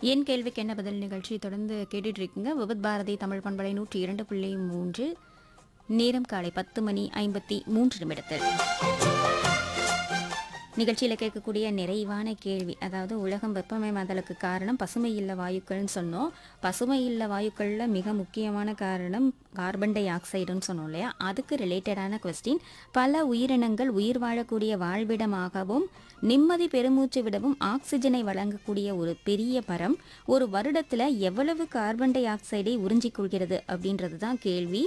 என் கேள்விக்கு என்ன பதில் நிகழ்ச்சி தொடர்ந்து கேட்டுட்டு இருக்கீங்க விபத் பாரதி தமிழ் பண்பலை நூற்றி இரண்டு புள்ளி மூன்று நேரம் காலை பத்து மணி ஐம்பத்தி மூன்று நிமிடத்தில் நிகழ்ச்சியில் கேட்கக்கூடிய நிறைவான கேள்வி அதாவது உலகம் வெப்பமயமாதலுக்கு காரணம் பசுமை இல்ல வாயுக்கள்னு சொன்னோம் பசுமை இல்ல வாயுக்களில் மிக முக்கியமான காரணம் கார்பன் டை ஆக்சைடுன்னு சொன்னோம் இல்லையா அதுக்கு ரிலேட்டடான கொஸ்டின் பல உயிரினங்கள் உயிர் வாழக்கூடிய வாழ்விடமாகவும் நிம்மதி பெருமூச்சு விடவும் ஆக்சிஜனை வழங்கக்கூடிய ஒரு பெரிய மரம் ஒரு வருடத்தில் எவ்வளவு கார்பன் டை ஆக்சைடை உறிஞ்சிக் கொள்கிறது அப்படின்றது தான் கேள்வி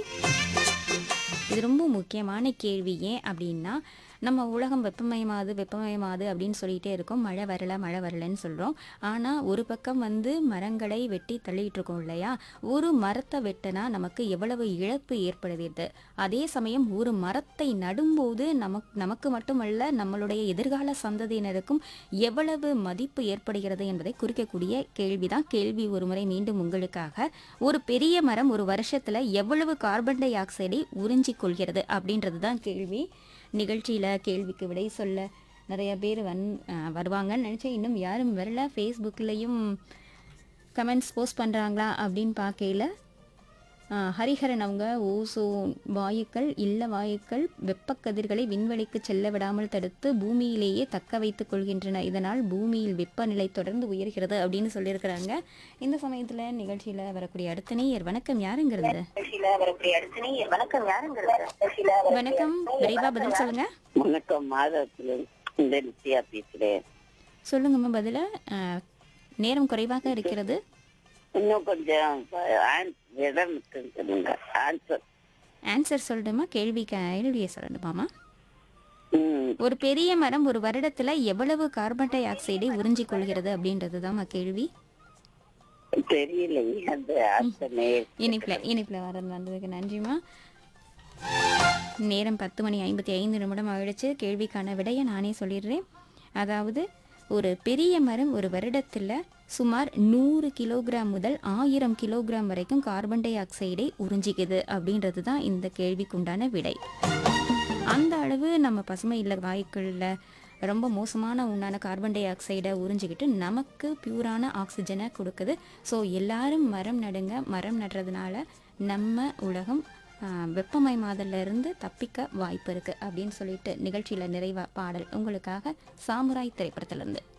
இது ரொம்ப முக்கியமான கேள்வி ஏன் அப்படின்னா நம்ம உலகம் வெப்பமயமாது வெப்பமயமாது அப்படின்னு சொல்லிகிட்டே இருக்கோம் மழை வரல மழை வரலன்னு சொல்கிறோம் ஆனால் ஒரு பக்கம் வந்து மரங்களை வெட்டி தள்ளிட்டு இருக்கோம் இல்லையா ஒரு மரத்தை வெட்டினா நமக்கு எவ்வளவு இழப்பு ஏற்படுகிறது அதே சமயம் ஒரு மரத்தை நடும்போது நமக்கு நமக்கு மட்டுமல்ல நம்மளுடைய எதிர்கால சந்ததியினருக்கும் எவ்வளவு மதிப்பு ஏற்படுகிறது என்பதை குறிக்கக்கூடிய கேள்விதான் கேள்வி ஒரு முறை மீண்டும் உங்களுக்காக ஒரு பெரிய மரம் ஒரு வருஷத்துல எவ்வளவு கார்பன் டை ஆக்சைடை உறிஞ்சிக் கொள்கிறது அப்படின்றது தான் கேள்வி நிகழ்ச்சியில் கேள்விக்கு விடை சொல்ல நிறைய பேர் வந் அஹ் வருவாங்கன்னு நினச்சேன் இன்னும் யாரும் வரல ஃபேஸ்புக்லேயும் கமெண்ட்ஸ் போஸ்ட் பண்ணுறாங்களா அப்படின்னு பார்க்கையில அஹ் ஹரிஹரன் அவங்க ஓசோன் வாயுக்கள் இல்ல வாயுக்கள் வெப்பக்கதிர்களை விண்வெளிக்கு செல்ல விடாமல் தடுத்து பூமியிலேயே தக்க வைத்துக் கொள்கின்றன இதனால் பூமியில் வெப்பநிலை தொடர்ந்து உயர்கிறது அப்படின்னு சொல்லியிருக்கிறாங்க இந்த சமயத்தில் நிகழ்ச்சியில் வரக்கூடிய அடுத்த நேயர் வணக்கம் யாருங்கிறது நிகழ்ச்சியில வரக்கூடிய அடுத்த நேயர் வணக்கம் யாருங்கிறது நிகழ்ச்சியில வணக்கம் விரைவா பதில் சொல்லுங்க வணக்கம் மாதத்துல இந்த நித்யா பேசுறேன் சொல்லுங்கம்மா பதில அஹ், நேரம் குறைவாக இருக்கிறது இன்னும் கொஞ்சம் ஆன்- இடம் இருக்குன்னு சொல்லுங்க ஆன்சர் ஆன்சர் சொல்லணுமா கேள்வி கேள்வியை சொல்லணுமாமா ம் ஒரு பெரிய மரம் ஒரு வருடத்துல எவ்வளவு கார்பன் டை ஆக்சைடை உறிஞ்சிக் கொள்கிறது அப்படின்றது தான் கேள்வி தெரியலையே அந்த ஆன்சர் நேர் இனிப்பில் இனிப்பில் வரது வந்ததுக்கு நன்றிம்மா நேரம் பத்து மணி ஐம்பத்தி ஐந்து நிமிடம் ஆயிடுச்சு கேள்விக்கான விடையை நானே சொல்லிடுறேன் அதாவது ஒரு பெரிய மரம் ஒரு வருடத்தில் சுமார் நூறு கிலோகிராம் முதல் ஆயிரம் கிலோகிராம் வரைக்கும் கார்பன் டை ஆக்சைடை உறிஞ்சிக்குது அப்படின்றது தான் இந்த கேள்விக்குண்டான விடை அந்த அளவு நம்ம பசுமை இல்ல வாயுக்களில் ரொம்ப மோசமான உண்டான கார்பன் டை ஆக்சைடை உறிஞ்சிக்கிட்டு நமக்கு பியூரான ஆக்சிஜனை கொடுக்குது ஸோ எல்லாரும் மரம் நடுங்க மரம் நடுறதுனால நம்ம உலகம் ஆஹ், வெப்பமயமாதல்ல இருந்து தப்பிக்க வாய்ப்பு இருக்குது அப்படின்னு சொல்லிட்டு நிகழ்ச்சியில் நிறைவா பாடல் உங்களுக்காக சாமுராய் திரைப்படத்திலிருந்து